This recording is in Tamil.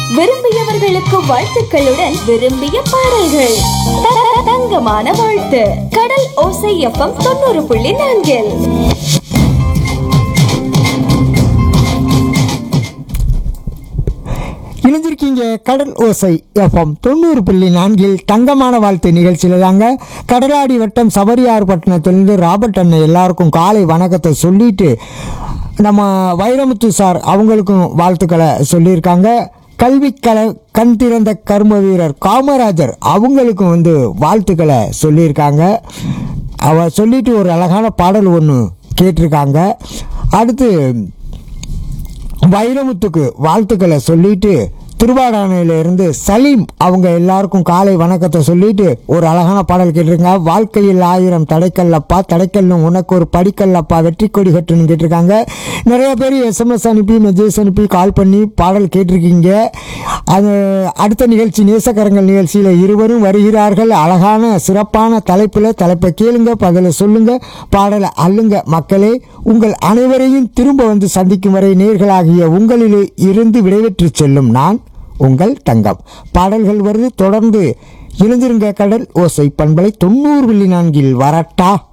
விரும்பியவர்களுக்கு வாழ்த்துக்களுடன் விரும்பிய பாடல்கள் த- த- தங்கமான வாழ்த்து கடல் ஓசை எஃப்எம் தொண்ணூறு புள்ளி நான்கில் இணைஞ்சிருக்கீங்க கடல் ஓசை எஃப்எம் தொண்ணூறு புள்ளி நான்கில் தங்கமான வாழ்த்து நிகழ்ச்சியில் தாங்க கடலாடி வட்டம் சபரியார் பட்டணத்திலிருந்து ராபர்ட் அண்ணன் எல்லாருக்கும் காலை வணக்கத்தை சொல்லிட்டு நம்ம வைரமுத்து சார் அவங்களுக்கும் வாழ்த்துக்களை சொல்லியிருக்காங்க கல்விக்கல கண் திறந்த கர்ம வீரர் காமராஜர் அவங்களுக்கும் வந்து வாழ்த்துக்களை சொல்லியிருக்காங்க அவ சொல்லிட்டு ஒரு அழகான பாடல் ஒன்று கேட்டிருக்காங்க அடுத்து வைரமுத்துக்கு வாழ்த்துக்களை சொல்லிட்டு திருவாடானையில இருந்து சலீம் அவங்க எல்லாருக்கும் காலை வணக்கத்தை சொல்லிட்டு ஒரு அழகான பாடல் கேட்டிருக்காங்க வாழ்க்கையில் ஆயிரம் தடைக்கல்லப்பா தடைக்கல்லும் உனக்கு ஒரு படிக்கல்லப்பா வெற்றி கொடி கட்டுன்னு கேட்டிருக்காங்க நிறைய பேர் எஸ்எம்எஸ் அனுப்பி மெசேஜ் அனுப்பி கால் பண்ணி பாடல் கேட்டிருக்கீங்க அது அடுத்த நிகழ்ச்சி நேசக்கரங்கள் நிகழ்ச்சியில் இருவரும் வருகிறார்கள் அழகான சிறப்பான தலைப்பில் தலைப்பை கேளுங்க பதில சொல்லுங்க பாடலை அள்ளுங்க மக்களே உங்கள் அனைவரையும் திரும்ப வந்து சந்திக்கும் வரை நேர்களாகிய உங்களிலே இருந்து விடைபெற்று செல்லும் நான் உங்கள் தங்கம் பாடல்கள் வருது தொடர்ந்து இணைந்திருங்க கடல் ஓசை பண்பலை தொண்ணூறு புள்ளி நான்கில் வரட்டா